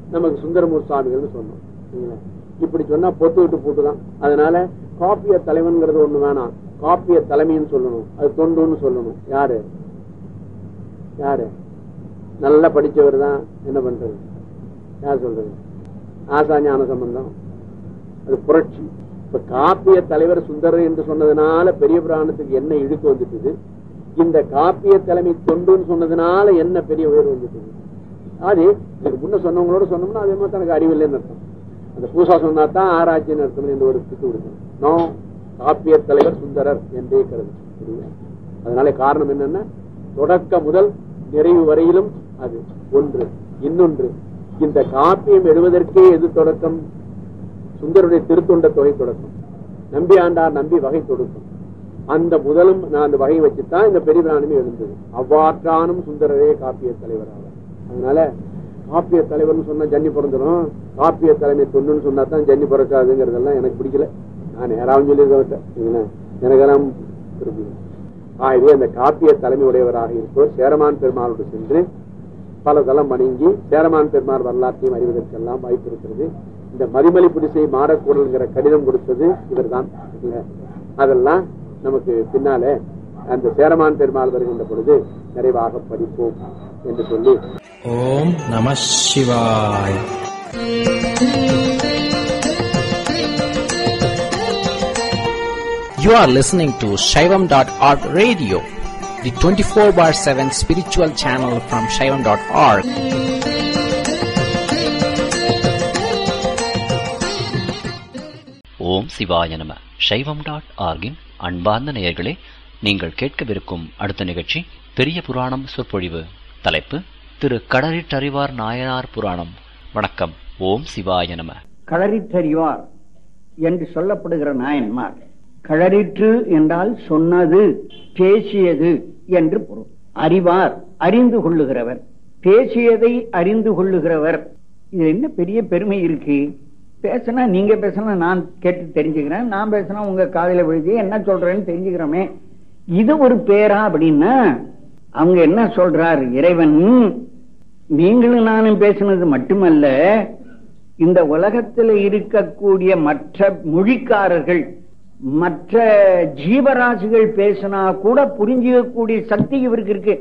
நமக்கு சுந்தரமூர் சுவாமிகள்னு சொன்னோம் சரிங்களா? இப்படி சொன்னா பொத்து விட்டு போட்டு தான் அதனால காப்பிய தலைவன்கிறது ஒண்ணு வேணாம் காப்பிய தலைமைன்னு சொல்லணும் அது தொண்டுன்னு சொல்லணும் யாரு யாரு நல்லா படிச்சவர் தான் என்ன பண்றது யார் சொல்றது ஆசா ஞான சம்பந்தம் அது புரட்சி இப்ப காப்பிய தலைவர் சுந்தரர் என்று சொன்னதுனால பெரிய புராணத்துக்கு என்ன இழுக்கு வந்துட்டுது இந்த காப்பிய தலைமை தொண்டுன்னு சொன்னதுனால என்ன பெரிய உயர்வு வந்துட்டுது அது இதுக்கு முன்ன சொன்னவங்களோட சொன்னோம்னா அதே மாதிரி தனக்கு அறிவில்லைன்னு அர்த்தம் அந்த பூசா சொன்னா தான் ஆராய்ச்சின்னு அர்த்தம் என்று ஒரு திட்டு கொடுக்கணும் நோ காப்பிய தலைவர் சுந்தரர் என்றே கருது சரிங்களா? அதனால காரணம் என்னன்னா தொடக்க முதல் நிறைவு வரையிலும் அது ஒன்று இன்னொன்று இந்த காப்பியம் எழுவதற்கே எது தொடக்கம் சுந்தருடைய திருத்தொண்ட தொகை தொடக்கம் நம்பி ஆண்டார் நம்பி வகை தொடக்கம் அந்த முதலும் நான் அந்த வகையை வச்சுதான் இந்த பெரிய பிராணமே எழுந்தது அவ்வாற்றானும் சுந்தரரே காப்பிய தலைவர் ஆவார் அதனால காப்பிய தலைவர்னு சொன்னா ஜன்னி பிறந்துடும் காப்பிய தலைமை தொண்டுன்னு சொன்னா தான் ஜன்னி பிறக்காதுங்கிறதெல்லாம் எனக்கு பிடிக்கல நான் நேராவும் சொல்லியிருக்கேன் எனக்கெல்லாம் விரும்புகிறேன் ஆகவே அந்த காப்பிய தலைமை உடையவராக இருப்போர் சேரமான் பெருமாளோடு சென்று பல தளம் வணங்கி சேரமான் பெருமாள் வரலாற்றையும் அறிவதற்கெல்லாம் வாய்ப்பு இருக்கிறது இந்த மதிமலி புடிசை மாடக்கூடல்ங்கிற கடிதம் கொடுத்தது இவர்தான் இல்ல? அதெல்லாம் நமக்கு பின்னாலே அந்த சேரமான் பெருமாள் வருகின்ற பொழுது நிறைவாக படிப்போம் என்று சொல்லி ஓம் நம சிவாய் You are listening to Shaivam.org radio, the 24 bar 7 spiritual channel from Shaivam.org. ஓம் சிவாய நம சைவம் டாட் ஆர்கின் அன்பார்ந்த நேயர்களே நீங்கள் கேட்கவிருக்கும் அடுத்த நிகழ்ச்சி பெரிய புராணம் சொற்பொழிவு தலைப்பு திரு கடறிட்டறிவார் நாயனார் புராணம் வணக்கம் ஓம் சிவாய நம களறிற்றறிவார் என்று சொல்லப்படுகிற நாயன்மார் களறிற்று என்றால் சொன்னது பேசியது என்று பொருள் அறிவார் அறிந்து கொள்ளுகிறவர் பேசியதை அறிந்து கொள்ளுகிறவர் இது என்ன பெரிய பெருமை இருக்கு பேசினா நீங்க பேசினா நான் கேட்டு தெரிஞ்சுக்கிறேன் நான் பேசினா உங்க காதில விழுதி என்ன சொல்றேன்னு தெரிஞ்சுக்கிறோமே இது ஒரு பேரா அப்படின்னா அவங்க என்ன சொல்றார் இறைவன் நீங்களும் நானும் பேசினது மட்டுமல்ல இந்த உலகத்தில் இருக்கக்கூடிய மற்ற மொழிக்காரர்கள் மற்ற ஜீவராசிகள் பேசினா கூட புரிஞ்சுக்கக்கூடிய சக்தி இவருக்கு இருக்கு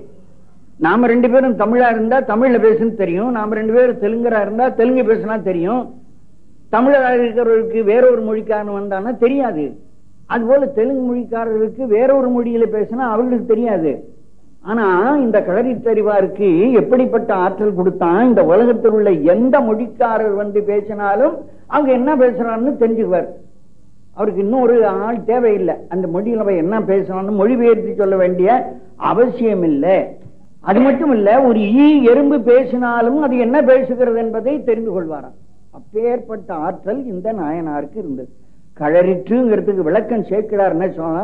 நாம ரெண்டு பேரும் தமிழா இருந்தா தமிழ்ல பேசுன்னு தெரியும் நாம ரெண்டு பேரும் தெலுங்கரா இருந்தா தெலுங்கு பேசினா தெரியும் தமிழராக இருக்கிறவருக்கு வேற ஒரு மொழிக்காரன் வந்தான்னா தெரியாது அதுபோல தெலுங்கு மொழிக்காரர்களுக்கு வேற ஒரு மொழியில பேசினா அவர்களுக்கு தெரியாது ஆனா இந்த களறித்தறிவாருக்கு எப்படிப்பட்ட ஆற்றல் கொடுத்தான் இந்த உலகத்தில் உள்ள எந்த மொழிக்காரர் வந்து பேசினாலும் அவங்க என்ன பேசுறான்னு தெரிஞ்சுக்குவார் அவருக்கு இன்னொரு ஆள் தேவையில்லை அந்த மொழியில போய் என்ன பேசணும்னு மொழிபெயர்த்து சொல்ல வேண்டிய அவசியம் இல்லை அது மட்டும் இல்ல ஒரு ஈ எறும்பு பேசினாலும் அது என்ன பேசுகிறது என்பதை தெரிந்து கொள்வாராம் அப்பேற்பட்ட ஆற்றல் இந்த நாயனாருக்கு இருந்தது களறிற்றுங்கிறதுக்கு விளக்கம் சேர்க்கிறார் என்ன சொன்னா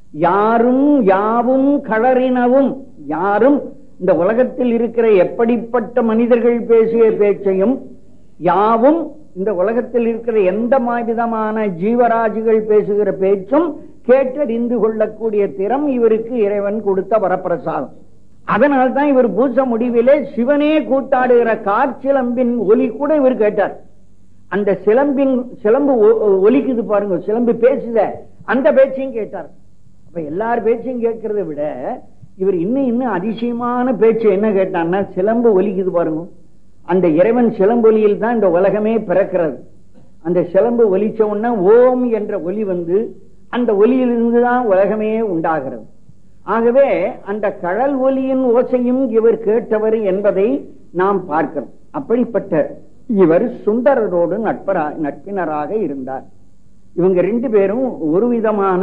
யாரும் யாவும் களறினவும் யாரும் இந்த உலகத்தில் இருக்கிற எப்படிப்பட்ட மனிதர்கள் பேசிய பேச்சையும் யாவும் இந்த உலகத்தில் இருக்கிற எந்த விதமான ஜீவராசிகள் பேசுகிற பேச்சும் கேட்டறிந்து கொள்ளக்கூடிய திறம் இவருக்கு இறைவன் கொடுத்த வரப்பிரசாதம் அதனால்தான் இவர் பூச முடிவிலே சிவனே கூத்தாடுகிற காற்சிலம்பின் ஒலி கூட இவர் கேட்டார் அந்த சிலம்பின் சிலம்பு ஒ- ஒலிக்குது பாருங்க சிலம்பு பேசுத அந்த பேச்சையும் கேட்டார் அப்ப எல்லார் பேச்சையும் கேட்கறத விட இவர் இன்னும் இன்னும் அதிசயமான பேச்சு என்ன கேட்டான்னா சிலம்பு ஒலிக்குது பாருங்க அந்த இறைவன் சிலம்பொலியில் தான் இந்த உலகமே பிறக்கிறது அந்த சிலம்பு ஒலிச்ச உடனே ஓம் என்ற ஒலி வந்து அந்த ஒலியிலிருந்து தான் உலகமே உண்டாகிறது ஆகவே அந்த கடல் ஒலியின் ஓசையும் இவர் கேட்டவர் என்பதை நாம் பார்க்கிறோம் அப்படிப்பட்ட இவர் சுந்தரரோடு நட்பரா நட்பினராக இருந்தார் இவங்க ரெண்டு பேரும் ஒரு விதமான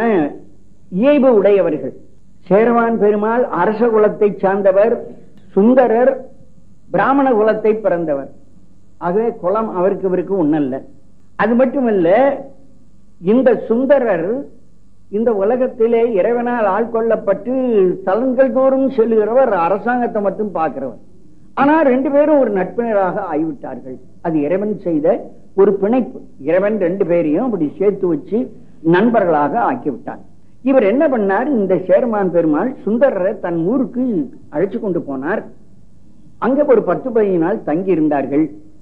இயல்பு உடையவர்கள் சேரவான் பெருமாள் அரச குலத்தை சார்ந்தவர் சுந்தரர் பிராமண குலத்தை பிறந்தவர் ஆகவே குலம் அவருக்கு இவருக்கு ஒண்ணல்ல அது மட்டுமல்ல இந்த சுந்தரர் இந்த உலகத்திலே இறைவனால் ஆட்கொள்ளப்பட்டு தலங்கள் தோறும் செல்லுகிறவர் அரசாங்கத்தை மட்டும் பார்க்கிறவர் ஆனா ரெண்டு பேரும் ஒரு நட்பினராக ஆகிவிட்டார்கள் அது இறைவன் செய்த ஒரு பிணைப்பு இறைவன் ரெண்டு பேரையும் அப்படி சேர்த்து வச்சு நண்பர்களாக ஆக்கிவிட்டார் இவர் என்ன பண்ணார் இந்த சேர்மான் பெருமாள் சுந்தரரை தன் ஊருக்கு அழைச்சு கொண்டு போனார் அங்க ஒரு பத்து பதினைந்து நாள் தங்கி இருந்தார்கள்